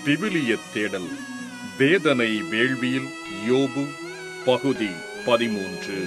விவிலிய தேடல் வேதனை வேள்வியில் யோபு பகுதி பதிமூன்று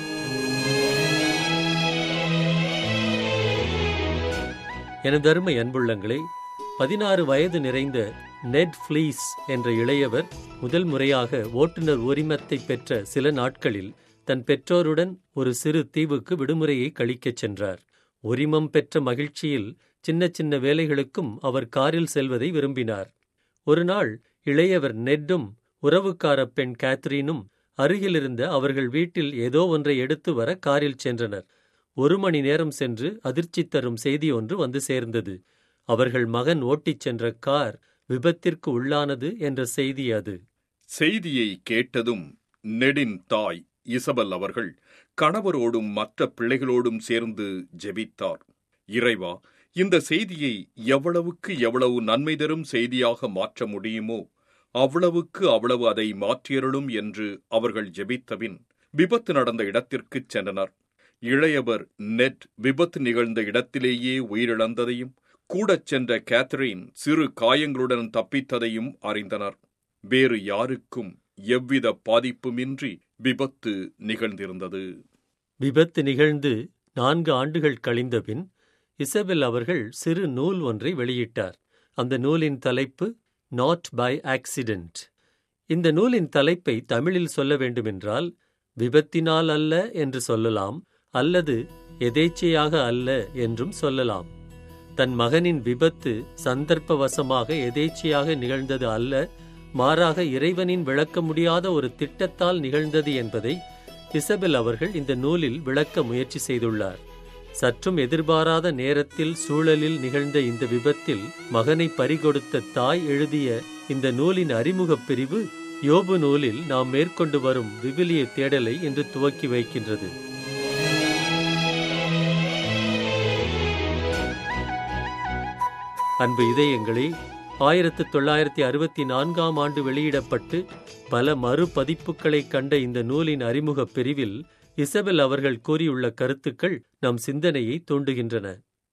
எனது அருமை அன்புள்ளங்களே பதினாறு வயது நிறைந்த நெட் ஃப்ளீஸ் என்ற இளையவர் முதல் முறையாக ஓட்டுநர் உரிமத்தை பெற்ற சில நாட்களில் தன் பெற்றோருடன் ஒரு சிறு தீவுக்கு விடுமுறையை கழிக்கச் சென்றார் உரிமம் பெற்ற மகிழ்ச்சியில் சின்ன சின்ன வேலைகளுக்கும் அவர் காரில் செல்வதை விரும்பினார் ஒரு நாள் இளையவர் நெட்டும் உறவுக்கார பெண் கேத்ரீனும் அருகிலிருந்த அவர்கள் வீட்டில் ஏதோ ஒன்றை எடுத்து வர காரில் சென்றனர் ஒரு மணி நேரம் சென்று அதிர்ச்சி தரும் செய்தி ஒன்று வந்து சேர்ந்தது அவர்கள் மகன் ஓட்டிச் சென்ற கார் விபத்திற்கு உள்ளானது என்ற செய்தி அது செய்தியை கேட்டதும் நெடின் தாய் இசபெல் அவர்கள் கணவரோடும் மற்ற பிள்ளைகளோடும் சேர்ந்து ஜெபித்தார் இறைவா இந்த செய்தியை எவ்வளவுக்கு எவ்வளவு நன்மை தரும் செய்தியாக மாற்ற முடியுமோ அவ்வளவுக்கு அவ்வளவு அதை மாற்றியருளும் என்று அவர்கள் ஜெபித்தபின் விபத்து நடந்த இடத்திற்குச் சென்றனர் இளையவர் நெட் விபத்து நிகழ்ந்த இடத்திலேயே உயிரிழந்ததையும் கூடச் சென்ற கேத்தரின் சிறு காயங்களுடன் தப்பித்ததையும் அறிந்தனர் வேறு யாருக்கும் எவ்வித பாதிப்புமின்றி விபத்து நிகழ்ந்திருந்தது விபத்து நிகழ்ந்து நான்கு ஆண்டுகள் கழிந்தபின் இசபெல் அவர்கள் சிறு நூல் ஒன்றை வெளியிட்டார் அந்த நூலின் தலைப்பு நாட் பை ஆக்சிடென்ட் இந்த நூலின் தலைப்பை தமிழில் சொல்ல வேண்டுமென்றால் விபத்தினால் அல்ல என்று சொல்லலாம் அல்லது எதேச்சையாக அல்ல என்றும் சொல்லலாம் தன் மகனின் விபத்து சந்தர்ப்பவசமாக எதேச்சையாக நிகழ்ந்தது அல்ல மாறாக இறைவனின் விளக்க முடியாத ஒரு திட்டத்தால் நிகழ்ந்தது என்பதை இசபெல் அவர்கள் இந்த நூலில் விளக்க முயற்சி செய்துள்ளார் சற்றும் எதிர்பாராத நேரத்தில் சூழலில் நிகழ்ந்த இந்த விபத்தில் மகனை பறிகொடுத்த தாய் எழுதிய இந்த நூலின் அறிமுகப் பிரிவு யோபு நூலில் நாம் மேற்கொண்டு வரும் விவிலிய தேடலை இன்று துவக்கி வைக்கின்றது அன்பு இதயங்களே ஆயிரத்து தொள்ளாயிரத்தி அறுபத்தி நான்காம் ஆண்டு வெளியிடப்பட்டு பல மறுபதிப்புகளை கண்ட இந்த நூலின் அறிமுகப் பிரிவில் இசபெல் அவர்கள் கூறியுள்ள கருத்துக்கள் நம் சிந்தனையை தூண்டுகின்றன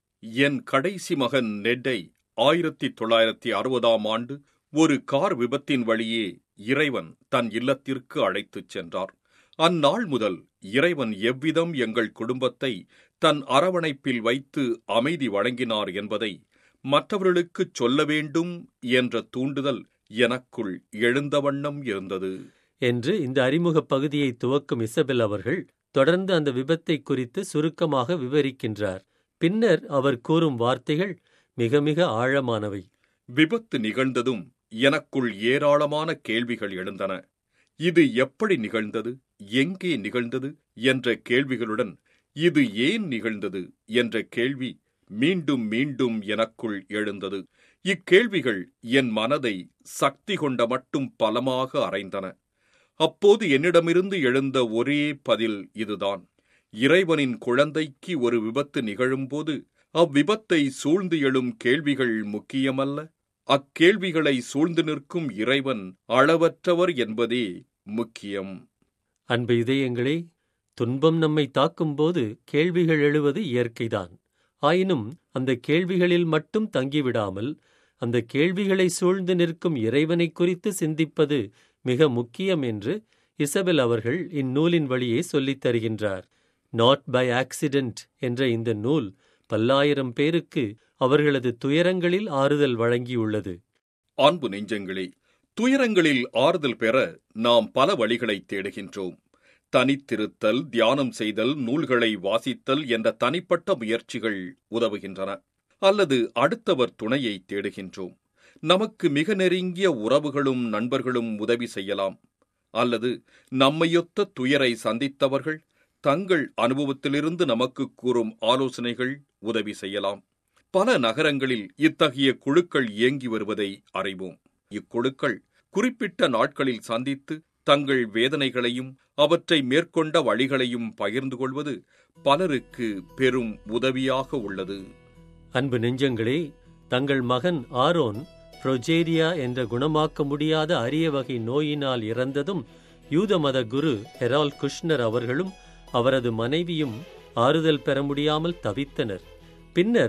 என் கடைசி மகன் நெட்டை ஆயிரத்தி தொள்ளாயிரத்தி அறுபதாம் ஆண்டு ஒரு கார் விபத்தின் வழியே இறைவன் தன் இல்லத்திற்கு அழைத்துச் சென்றார் அந்நாள் முதல் இறைவன் எவ்விதம் எங்கள் குடும்பத்தை தன் அரவணைப்பில் வைத்து அமைதி வழங்கினார் என்பதை மற்றவர்களுக்குச் சொல்ல வேண்டும் என்ற தூண்டுதல் எனக்குள் எழுந்த வண்ணம் இருந்தது என்று இந்த அறிமுகப் பகுதியை துவக்கும் இசபெல் அவர்கள் தொடர்ந்து அந்த விபத்தை குறித்து சுருக்கமாக விவரிக்கின்றார் பின்னர் அவர் கூறும் வார்த்தைகள் மிக மிக ஆழமானவை விபத்து நிகழ்ந்ததும் எனக்குள் ஏராளமான கேள்விகள் எழுந்தன இது எப்படி நிகழ்ந்தது எங்கே நிகழ்ந்தது என்ற கேள்விகளுடன் இது ஏன் நிகழ்ந்தது என்ற கேள்வி மீண்டும் மீண்டும் எனக்குள் எழுந்தது இக்கேள்விகள் என் மனதை சக்தி கொண்ட மட்டும் பலமாக அறைந்தன அப்போது என்னிடமிருந்து எழுந்த ஒரே பதில் இதுதான் இறைவனின் குழந்தைக்கு ஒரு விபத்து நிகழும்போது அவ்விபத்தை சூழ்ந்து எழும் கேள்விகள் முக்கியமல்ல அக்கேள்விகளை சூழ்ந்து நிற்கும் இறைவன் அளவற்றவர் என்பதே முக்கியம் அன்பு இதயங்களே துன்பம் நம்மை தாக்கும்போது கேள்விகள் எழுவது இயற்கைதான் ஆயினும் அந்த கேள்விகளில் மட்டும் தங்கிவிடாமல் அந்த கேள்விகளை சூழ்ந்து நிற்கும் இறைவனை குறித்து சிந்திப்பது மிக முக்கியம் என்று இசபெல் அவர்கள் இந்நூலின் வழியே சொல்லித் தருகின்றார் நாட் பை ஆக்சிடென்ட் என்ற இந்த நூல் பல்லாயிரம் பேருக்கு அவர்களது துயரங்களில் ஆறுதல் வழங்கியுள்ளது அன்பு நெஞ்சங்களே துயரங்களில் ஆறுதல் பெற நாம் பல வழிகளை தேடுகின்றோம் தனித்திருத்தல் தியானம் செய்தல் நூல்களை வாசித்தல் என்ற தனிப்பட்ட முயற்சிகள் உதவுகின்றன அல்லது அடுத்தவர் துணையை தேடுகின்றோம் நமக்கு மிக நெருங்கிய உறவுகளும் நண்பர்களும் உதவி செய்யலாம் அல்லது நம்மையொத்த துயரை சந்தித்தவர்கள் தங்கள் அனுபவத்திலிருந்து நமக்கு கூறும் ஆலோசனைகள் உதவி செய்யலாம் பல நகரங்களில் இத்தகைய குழுக்கள் இயங்கி வருவதை அறிவோம் இக்குழுக்கள் குறிப்பிட்ட நாட்களில் சந்தித்து தங்கள் வேதனைகளையும் அவற்றை மேற்கொண்ட வழிகளையும் பகிர்ந்து கொள்வது பலருக்கு பெரும் உதவியாக உள்ளது அன்பு நெஞ்சங்களே தங்கள் மகன் ஆரோன் புரோஜேரியா என்ற குணமாக்க முடியாத அரிய வகை நோயினால் இறந்ததும் யூத மத குரு ஹெரால் குஷ்னர் அவர்களும் அவரது மனைவியும் ஆறுதல் பெற முடியாமல் தவித்தனர் பின்னர்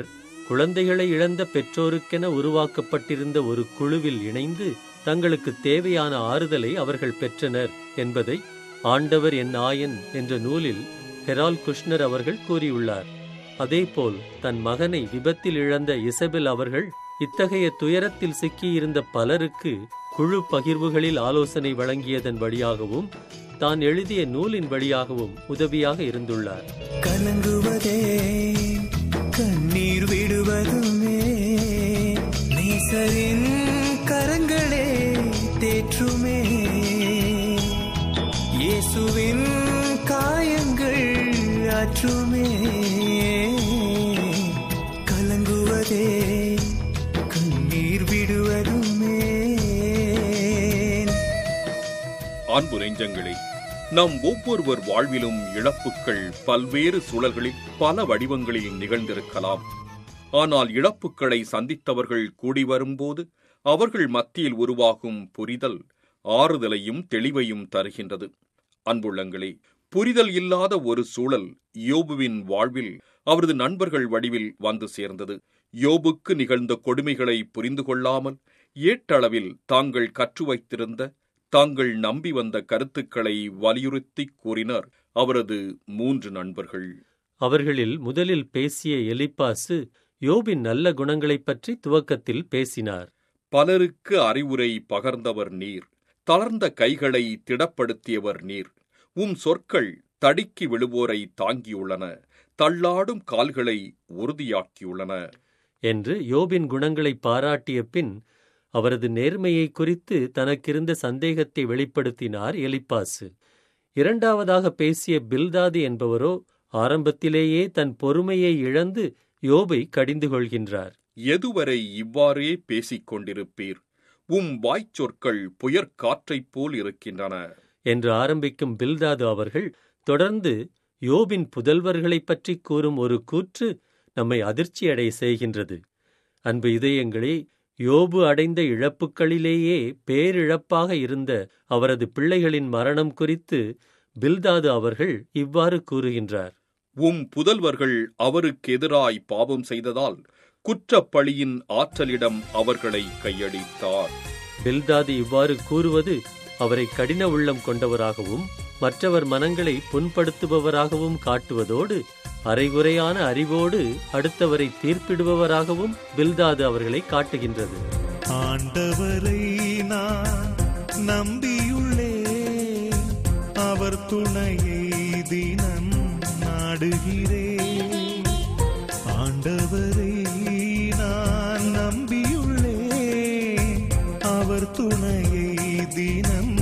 குழந்தைகளை இழந்த பெற்றோருக்கென உருவாக்கப்பட்டிருந்த ஒரு குழுவில் இணைந்து தங்களுக்கு தேவையான ஆறுதலை அவர்கள் பெற்றனர் என்பதை ஆண்டவர் என் ஆயன் என்ற நூலில் ஹெரால் குஷ்னர் அவர்கள் கூறியுள்ளார் அதேபோல் தன் மகனை விபத்தில் இழந்த இசபெல் அவர்கள் இத்தகைய துயரத்தில் சிக்கியிருந்த பலருக்கு குழு பகிர்வுகளில் ஆலோசனை வழங்கியதன் வழியாகவும் தான் எழுதிய நூலின் வழியாகவும் உதவியாக இருந்துள்ளார் கலங்குவதே கண்ணீர் விடுவதுமே நேசரின் கரங்களே தேற்றுமே இயேசுவின் காயங்கள் ஆற்றுமே கலங்குவதே கண்ணீர் விடுவதுமே அன்பு நெஞ்சங்களே நம் ஒவ்வொருவர் வாழ்விலும் இழப்புக்கள் பல்வேறு சூழல்களில் பல வடிவங்களில் நிகழ்ந்திருக்கலாம் ஆனால் இழப்புக்களை சந்தித்தவர்கள் கூடி வரும்போது அவர்கள் மத்தியில் உருவாகும் புரிதல் ஆறுதலையும் தெளிவையும் தருகின்றது அன்புள்ளங்களே புரிதல் இல்லாத ஒரு சூழல் யோபுவின் வாழ்வில் அவரது நண்பர்கள் வடிவில் வந்து சேர்ந்தது யோபுக்கு நிகழ்ந்த கொடுமைகளை புரிந்து கொள்ளாமல் ஏட்டளவில் தாங்கள் கற்று வைத்திருந்த தாங்கள் நம்பி வந்த கருத்துக்களை வலியுறுத்தி கூறினர் அவரது மூன்று நண்பர்கள் அவர்களில் முதலில் பேசிய எலிப்பாசு யோபின் நல்ல குணங்களைப் பற்றி துவக்கத்தில் பேசினார் பலருக்கு அறிவுரை பகர்ந்தவர் நீர் தளர்ந்த கைகளை திடப்படுத்தியவர் நீர் உம் சொற்கள் தடுக்கி விழுவோரை தாங்கியுள்ளன தள்ளாடும் கால்களை உறுதியாக்கியுள்ளன என்று யோபின் குணங்களை பாராட்டிய பின் அவரது நேர்மையை குறித்து தனக்கிருந்த சந்தேகத்தை வெளிப்படுத்தினார் எலிப்பாசு இரண்டாவதாக பேசிய பில்தாது என்பவரோ ஆரம்பத்திலேயே தன் பொறுமையை இழந்து யோபை கடிந்து கொள்கின்றார் எதுவரை இவ்வாறே பேசிக் கொண்டிருப்பீர் உம் வாய்ச்சொற்கள் புயற்காற்றைப் போல் இருக்கின்றன என்று ஆரம்பிக்கும் பில்தாது அவர்கள் தொடர்ந்து யோபின் புதல்வர்களைப் பற்றி கூறும் ஒரு கூற்று நம்மை அதிர்ச்சியடைய செய்கின்றது அன்பு இதயங்களே யோபு அடைந்த இழப்புக்களிலேயே பேரிழப்பாக இருந்த அவரது பிள்ளைகளின் மரணம் குறித்து பில்தாது அவர்கள் இவ்வாறு கூறுகின்றார் உம் புதல்வர்கள் அவருக்கு எதிராய் பாவம் செய்ததால் குற்றப்பழியின் ஆற்றலிடம் அவர்களை கையளித்தார் பில்தாது இவ்வாறு கூறுவது அவரை கடின உள்ளம் கொண்டவராகவும் மற்றவர் மனங்களை புண்படுத்துபவராகவும் காட்டுவதோடு அரைகுறையான அறிவோடு அடுத்தவரை தீர்ப்பிடுபவராகவும் பில்தாது அவர்களை காட்டுகின்றது ஆண்டவரை நான் நம்பியுள்ளே அவர் துணையை தினம் நாடுகிறேன் ஆண்டவரை நான் நம்பியுள்ளே அவர் துணையை தினம்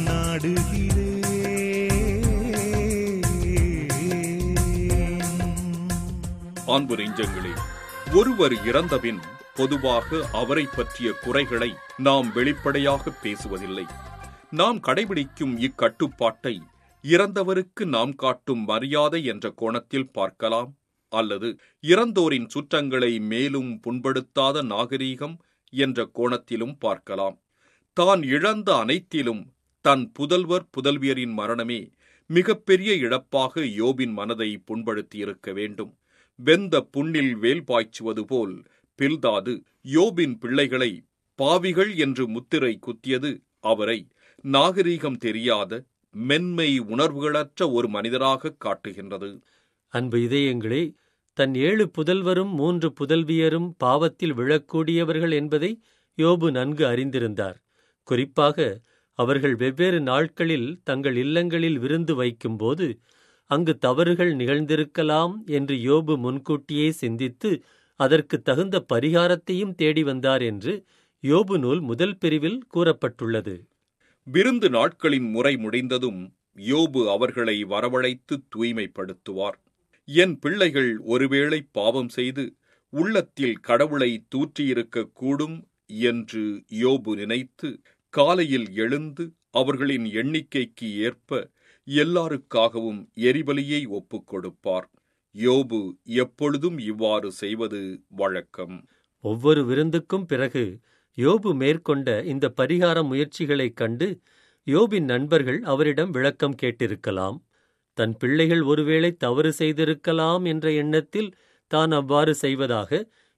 நாடுகிறேன் அன்பு நெஞ்சங்களே ஒருவர் இறந்தபின் பொதுவாக அவரை பற்றிய குறைகளை நாம் வெளிப்படையாக பேசுவதில்லை நாம் கடைபிடிக்கும் இக்கட்டுப்பாட்டை இறந்தவருக்கு நாம் காட்டும் மரியாதை என்ற கோணத்தில் பார்க்கலாம் அல்லது இறந்தோரின் சுற்றங்களை மேலும் புண்படுத்தாத நாகரீகம் என்ற கோணத்திலும் பார்க்கலாம் தான் இழந்த அனைத்திலும் தன் புதல்வர் புதல்வியரின் மரணமே மிகப்பெரிய இழப்பாக யோபின் மனதை புண்படுத்தியிருக்க வேண்டும் வெந்த புண்ணில் வேல் பாய்ச்சுவது போல் பில்தாது யோபின் பிள்ளைகளை பாவிகள் என்று முத்திரை குத்தியது அவரை நாகரீகம் தெரியாத மென்மை உணர்வுகளற்ற ஒரு மனிதராக காட்டுகின்றது அன்பு இதயங்களே தன் ஏழு புதல்வரும் மூன்று புதல்வியரும் பாவத்தில் விழக்கூடியவர்கள் என்பதை யோபு நன்கு அறிந்திருந்தார் குறிப்பாக அவர்கள் வெவ்வேறு நாட்களில் தங்கள் இல்லங்களில் விருந்து வைக்கும்போது அங்கு தவறுகள் நிகழ்ந்திருக்கலாம் என்று யோபு முன்கூட்டியே சிந்தித்து அதற்கு தகுந்த பரிகாரத்தையும் தேடி வந்தார் என்று யோபு நூல் முதல் பிரிவில் கூறப்பட்டுள்ளது விருந்து நாட்களின் முறை முடிந்ததும் யோபு அவர்களை வரவழைத்து தூய்மைப்படுத்துவார் என் பிள்ளைகள் ஒருவேளை பாவம் செய்து உள்ளத்தில் கடவுளை தூற்றியிருக்கக் கூடும் என்று யோபு நினைத்து காலையில் எழுந்து அவர்களின் எண்ணிக்கைக்கு ஏற்ப எல்லாருக்காகவும் எரிபலியை ஒப்புக் கொடுப்பார் யோபு எப்பொழுதும் இவ்வாறு செய்வது வழக்கம் ஒவ்வொரு விருந்துக்கும் பிறகு யோபு மேற்கொண்ட இந்த பரிகார முயற்சிகளைக் கண்டு யோபின் நண்பர்கள் அவரிடம் விளக்கம் கேட்டிருக்கலாம் தன் பிள்ளைகள் ஒருவேளை தவறு செய்திருக்கலாம் என்ற எண்ணத்தில் தான் அவ்வாறு செய்வதாக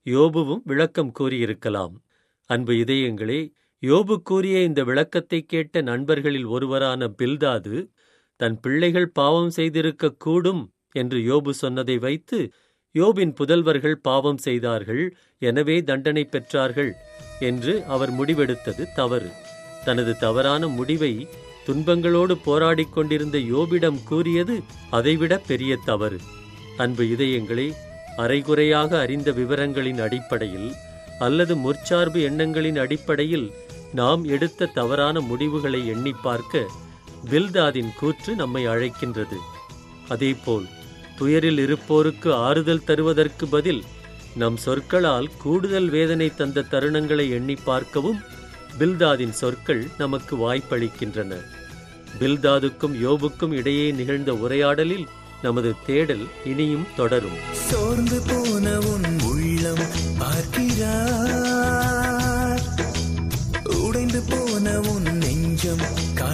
யோபுவும் விளக்கம் கூறியிருக்கலாம் அன்பு இதயங்களே யோபு கூறிய இந்த விளக்கத்தை கேட்ட நண்பர்களில் ஒருவரான பில்தாது தன் பிள்ளைகள் பாவம் செய்திருக்கக் கூடும் என்று யோபு சொன்னதை வைத்து யோபின் புதல்வர்கள் பாவம் செய்தார்கள் எனவே தண்டனை பெற்றார்கள் என்று அவர் முடிவெடுத்தது தவறு தனது தவறான முடிவை துன்பங்களோடு போராடிக் கொண்டிருந்த யோபிடம் கூறியது அதைவிட பெரிய தவறு அன்பு இதயங்களே அரைகுறையாக அறிந்த விவரங்களின் அடிப்படையில் அல்லது முற்சார்பு எண்ணங்களின் அடிப்படையில் நாம் எடுத்த தவறான முடிவுகளை எண்ணி பார்க்க பில்தாதின் கூற்று நம்மை அழைக்கின்றது அதேபோல் துயரில் இருப்போருக்கு ஆறுதல் தருவதற்கு பதில் நம் சொற்களால் கூடுதல் வேதனை தந்த தருணங்களை எண்ணி பார்க்கவும் பில்தாதின் சொற்கள் நமக்கு வாய்ப்பளிக்கின்றன பில்தாதுக்கும் யோபுக்கும் இடையே நிகழ்ந்த உரையாடலில் நமது தேடல் இனியும் தொடரும் சோர்ந்து போன உன் உள்ளம் பார்க்கிறார் உடைந்து போன உன் நெஞ்சம்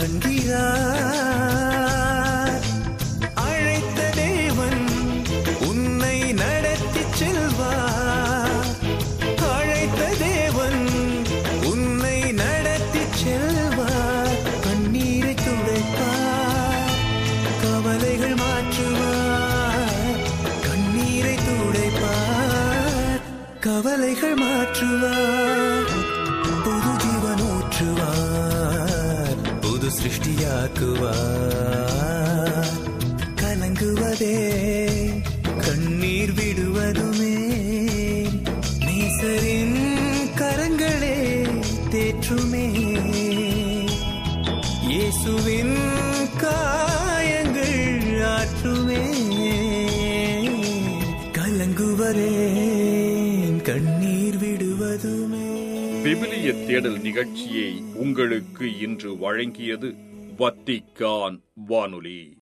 காண்கிறார் அழைத்த தேவன் உன்னை நடத்தி செல்வார் அழைத்த தேவன் உன்னை நடத்தி செல்வார் கண்ணீரை துடைப்பார் கவலைகள் மாற்றுவார் கண்ணீரை துடைப்பார் கவலைகள் மாற்றுவார் புது ஜீவன் ஊற்றுவார் புது சிருஷ்டியாக்குவார் கலங்குவதே கண்ணீர் விடுவதுமே நேசரின் கரங்களே தேற்றுமே இயேசுவின் காயங்கள் ஆற்றுமே கலங்குவரே கண்ணீர் விடுவதுமே விவிலிய தேடல் நிகழ்ச்சியை உங்களுக்கு இன்று வழங்கியது வத்திக்கான் வானொலி